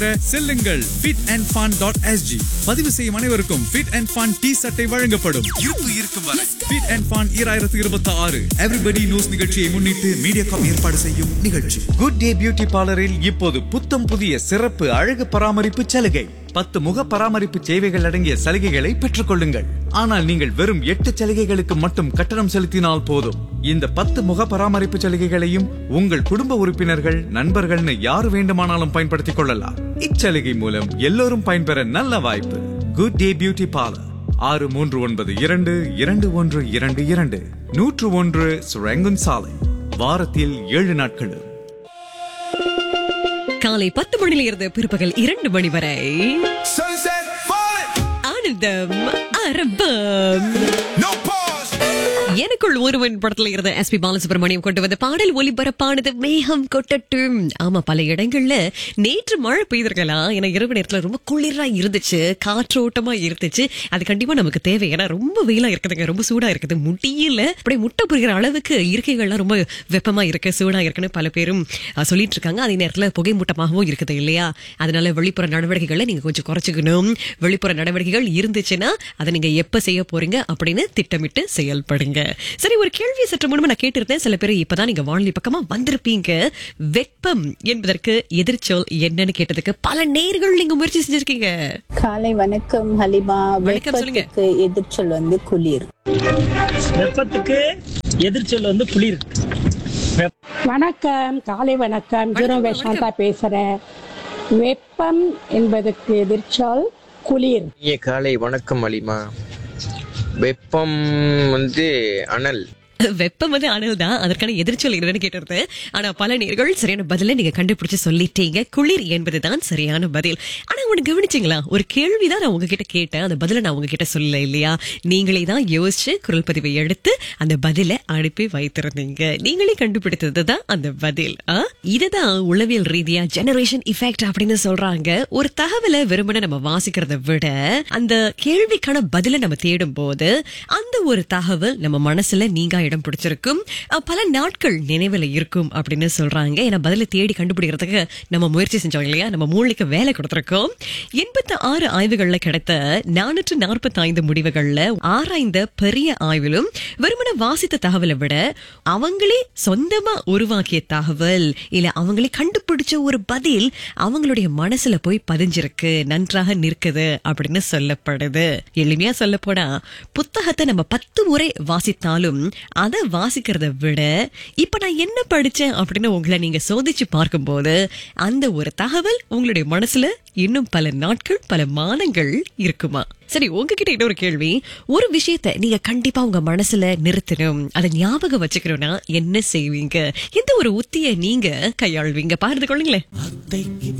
செல்லுங்கள் fit and fun dot SG பதிவு செய்யும் அனைவருக்கும் ஃபிட் அண்ட் ஃபன் டி சட்டை வழங்கப்படும் இருப்பு இருக்கும் வரை ஃபிட் அண்ட் ஃபன் ஈராயிரத்து இருபத்தி ஆறு எவ்ரிபடி நியூஸ் நிகழ்ச்சியை முன்னிட்டு மீடியாகாம் ஏற்பாடு செய்யும் நிகழ்ச்சி குட் டே பியூட்டி பார்லரில் இப்போது புத்தம் புதிய சிறப்பு அழகு பராமரிப்பு சலுகை பத்து முக பராமரிப்பு சேவைகள் அடங்கிய சலுகைகளை பெற்றுக் கொள்ளுங்கள் ஆனால் நீங்கள் வெறும் எட்டு சலுகைகளுக்கு மட்டும் கட்டணம் செலுத்தினால் போதும் இந்த பத்து முக பராமரிப்பு சலுகைகளையும் உங்கள் குடும்ப உறுப்பினர்கள் நண்பர்கள்னு யார் வேண்டுமானாலும் பயன்படுத்திக் கொள்ளலாம் இச்சலுகை மூலம் எல்லோரும் பயன்பெற நல்ல வாய்ப்பு குட் டே பியூட்டி பார்லர் ஆறு மூன்று ஒன்பது இரண்டு இரண்டு ஒன்று இரண்டு இரண்டு நூற்று ஒன்று சுரங்குன் சாலை வாரத்தில் ஏழு நாட்களும் காலை பத்து மணியில இருந்து பிற்பகல் இரண்டு மணி வரை Sunset falling, ஆனந்தம் அரபம் no pause. எனக்குள் ஒருவன் படத்துல இருந்த எஸ் பி பாலசுப்ரமணியம் கொண்டு வந்த பாடல் ஒலிபரப்பானது மேகம் கொட்டட்டும் ஆமா பல இடங்கள்ல நேற்று மழை பெய்திருக்கலாம் ஏன்னா இரவு நேரத்துல ரொம்ப குளிரா இருந்துச்சு காற்றோட்டமா இருந்துச்சு அது கண்டிப்பா நமக்கு தேவை ஏன்னா ரொம்ப வெயிலா இருக்குதுங்க ரொம்ப சூடா இருக்குது முடியல அப்படியே முட்டை புரிகிற அளவுக்கு இருக்கைகள்லாம் ரொம்ப வெப்பமா இருக்கு சூடா இருக்குன்னு பல பேரும் அஹ், சொல்லிட்டு இருக்காங்க அதே நேரத்துல புகை மூட்டமாகவும் இருக்குது இல்லையா அதனால வெளிப்புற நடவடிக்கைகளை நீங்க கொஞ்சம் குறைச்சிக்கணும் வெளிப்புற நடவடிக்கைகள் இருந்துச்சுன்னா அதை நீங்க எப்ப செய்ய போறீங்க அப்படின்னு திட்டமிட்டு செயல்படுங்க சரி ஒரு கேள்வி சற்று முன்பு நான் கேட்டிருந்தேன் சில பேர் இப்பதான் நீங்க வானொலி பக்கமா வந்திருப்பீங்க வெப்பம் என்பதற்கு எதிர்ச்சொல் என்னன்னு கேட்டதுக்கு பல நேர்கள் நீங்க முயற்சி செஞ்சிருக்கீங்க காலை வணக்கம் ஹலிமா வணக்கம், சொல்லுங்க. வெப்பத்துக்கு எதிர்ச்சொல் வந்து குளிர் வெப்பத்துக்கு எதிர்ச்சொல் வந்து குளிர் வணக்கம் காலை வணக்கம் ஜீரோ வேஷாந்தா பேசுறேன் வெப்பம் என்பதற்கு எதிர்ச்சொல் குளிர் இனிய காலை வணக்கம் அலிமா வெப்பம் வந்து அனல் வெப்பம் வந்து அனல் தான் அதற்கான எதிர்ச்சொல் என்னன்னு கேட்டிருந்த ஆனா பல நேர்கள் சரியான பதிலை நீங்க கண்டுபிடிச்சு சொல்லிட்டீங்க குளிர் என்பதுதான் சரியான பதில் ஆனா ஒண்ணு கவனிச்சீங்களா ஒரு கேள்விதான் நான் உங்ககிட்ட கேட்டேன் அந்த பதிலை நான் உங்ககிட்ட சொல்லல இல்லையா நீங்களே தான் யோசிச்சு குரல் பதிவை எடுத்து அந்த பதிலை அனுப்பி வைத்திருந்தீங்க நீங்களே கண்டுபிடித்தது தான் அந்த பதில் ஆ? இதுதான் உளவியல் ரீதியா ஜெனரேஷன் இஃபெக்ட் அப்படின்னு சொல்றாங்க ஒரு தகவலை வெறுமனே நம்ம வாசிக்கிறத விட அந்த கேள்விக்கான பதிலை நம்ம தேடும் போது அந்த ஒரு தகவல் நம்ம மனசுல நீங்க இடம் பிடிச்சிருக்கும் அஹ், பல நாட்கள் நினைவுல இருக்கும் அப்படின்னு சொல்றாங்க ஏன்னா பதிலை தேடி கண்டுபிடிக்கிறதுக்கு நம்ம முயற்சி செஞ்சோம் இல்லையா நம்ம மூளைக்கு வேலை கொடுத்திருக்கோம் எண்பத்தி ஆறு ஆய்வுகள்ல கிடைத்த நானூற்று நாற்பத்தி ஐந்து முடிவுகள்ல ஆராய்ந்த பெரிய ஆய்விலும் வெறுமன வாசித்த தகவலை விட அவங்களே சொந்தமா உருவாக்கிய தகவல் இல்ல அவங்களே கண்டுபிடிச்ச ஒரு பதில் அவங்களுடைய மனசுல போய் பதிஞ்சிருக்கு நன்றாக நிற்குது அப்படின்னு சொல்லப்படுது எளிமையா சொல்ல போனா புத்தகத்தை நம்ம பத்து முறை வாசித்தாலும் அதை வாசிக்கிறத விட இப்ப நான் என்ன படிச்சேன் அப்படின்னு உங்களை நீங்க சோதிச்சு பார்க்கும்போது அந்த ஒரு தகவல் உங்களுடைய மனசுல இன்னும் பல நாட்கள் பல மாதங்கள் இருக்குமா சரி உங்ககிட்ட இன்னொரு கேள்வி ஒரு விஷயத்த நீங்க கண்டிப்பா உங்க மனசுல நிறுத்தணும் அதை ஞாபகம் வச்சுக்கணும்னா என்ன செய்வீங்க எந்த ஒரு உத்திய நீங்க கையாள்வீங்க பாருது கொள்ளுங்களேன் அத்தைக்கு